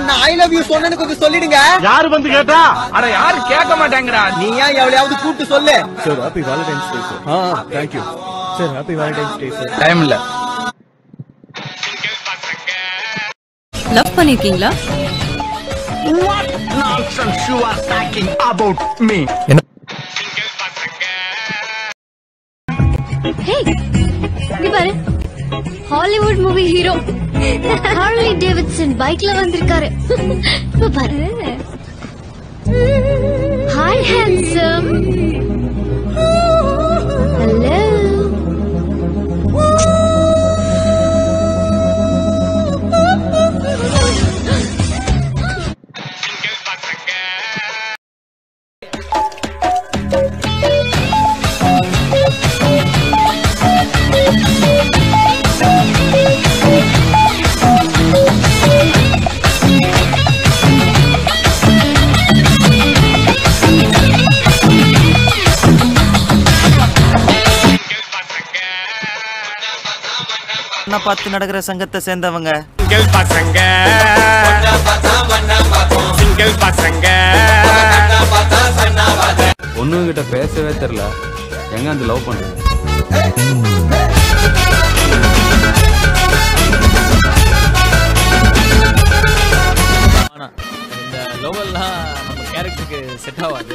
நான் I love you சொன்னேன்னு கொஞ்சம் சொல்லிடுங்க யாரு வந்து கேட்டா அட யாரு கேட்க மாட்டேங்கிறா நீ ஏன் எவ்வளையாவது கூப்பிட்டு சொல்லு sir happy Valentine's Day sir ஆ thank you sir happy Valentine's Day sir time இல்ல லவ் பண்ணிருக்கீங்களா ஹே இங்க பாரு Hollywood movie hero Harley Davidson பைக்ல வந்திருக்காரு இப்ப பாரு ஹாய் ஹேண்ட்ஸம் ஹலோ பார்த்து நடக்கிற சங்கத்தை சேர்ந்தவங்க சிங்கிள் பசங்க சிங்கிள் பசங்க பொண்ணுகிட்ட பேசவே தெரியல எங்க அந்த லவ் பண்றது ஆனா இந்த லோவல்லாம் நம்ம கேரக்டருக்கு செட் ஆகாது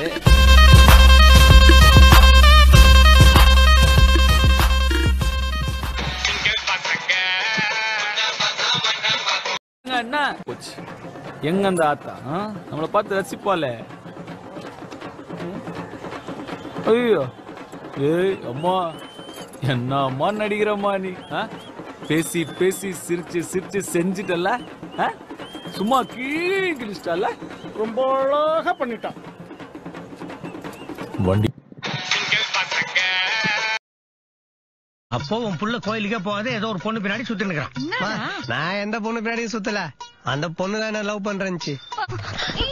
என்ன போச்சு எங்க அந்த ஆத்தா ஆ? நம்மளை பார்த்து ரசிப்பாளே ம்? ஐயோ ஏய் அம்மா என்ன அம்மா நடிக்கிறம்மா நீ ஆ? பேசி பேசி சிரிச்சு சிரிச்சு செஞ்சுட்டல ஆ? சும்மா கீழிச்சிட்டால ரொம்ப அழகா பண்ணிட்டான் வண்டி அப்போ உன் புள்ள கோயிலுக்கே போகாத ஏதோ ஒரு பொண்ணு பின்னாடி சுத்தி நிக்கிறான் நான் எந்த பொண்ணு பின்னாடியும் சுத்தல அந்த பொண்ணு தான் என்ன லவ் பண்றேன்ச்சு